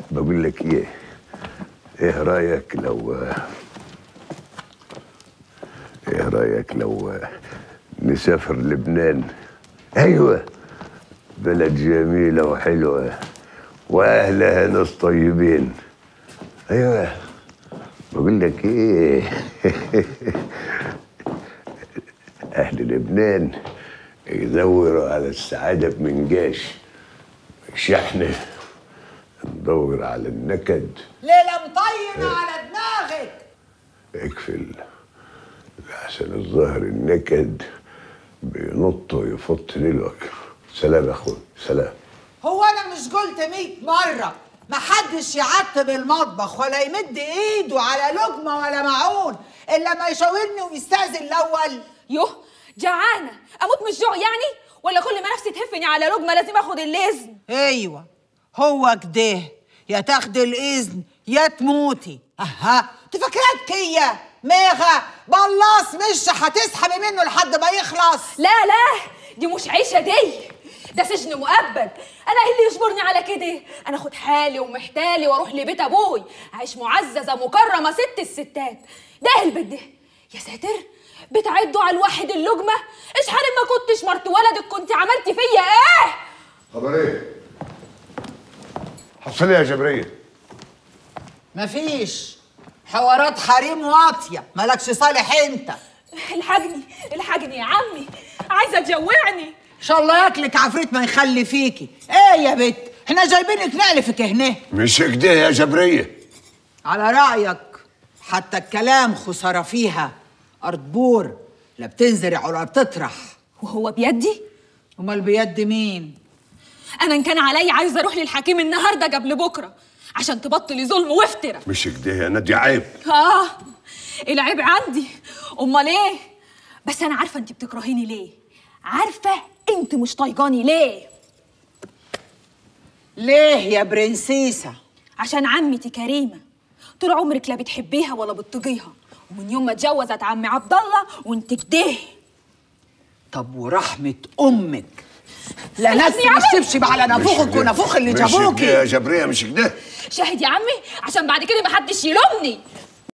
بقول لك ايه ايه رايك لو ايه رايك لو نسافر لبنان ايوه بلد جميله وحلوه واهلها ناس طيبين ايوه بقول لك ايه اهل لبنان يدوروا على السعاده بمنجاش مش احنا ندور على النكد ليلة مطينة على دماغك اقفل عشان الظاهر النكد بينط ويفط ليلك سلام يا اخوي سلام هو انا مش قلت مية مرة محدش يعتب المطبخ ولا يمد ايده على لقمة ولا معون الا ما يشاورني ويستأذن الاول يوه جعانه اموت من الجوع يعني ولا كل ما نفسي تهفني على لقمه لازم اخد اللازم ايوه هو كده يا تاخدي الاذن يا تموتي اها تفكرك كيا ميغا بلاص مش هتسحبي منه لحد ما يخلص لا لا دي مش عيشه دي ده سجن مؤبد انا ايه اللي يجبرني على كده انا اخد حالي ومحتالي واروح لبيت ابوي اعيش معززه مكرمه ست الستات ده البيت ده يا ساتر بتعدوا على الواحد اللقمه ايش حالي ما كنتش مرت ولدك كنت عملتي فيا ايه خبر ايه حصل يا جبريه مفيش حوارات حريم واطيه مالكش صالح انت الحقني الحقني يا عمي عايزه تجوعني ان شاء الله ياكلك عفريت ما يخلي فيكي ايه يا بت احنا جايبينك نعلفك هنا مش كده يا جبريه على رايك حتى الكلام خساره فيها ارض بور لا بتنزرع ولا بتطرح وهو بيدي امال بيد مين انا ان كان عليا عايزه اروح للحكيم النهارده قبل بكره عشان تبطلي ظلم وافتراء مش كده يا نادي عيب اه العيب عندي امال ايه بس انا عارفه انت بتكرهيني ليه عارفه انت مش طايقاني ليه ليه يا برنسيسه عشان عمتي كريمه طول عمرك لا بتحبيها ولا بتطيقيها ومن يوم ما اتجوزت عمي عبد الله وانت كده طب ورحمه امك لا سيبني ناس يا عمي. تشبشب على نافوخك ونافوخ اللي مش كده يا جابوكي جبريه مش كده شاهد يا عمي عشان بعد كده محدش يلومني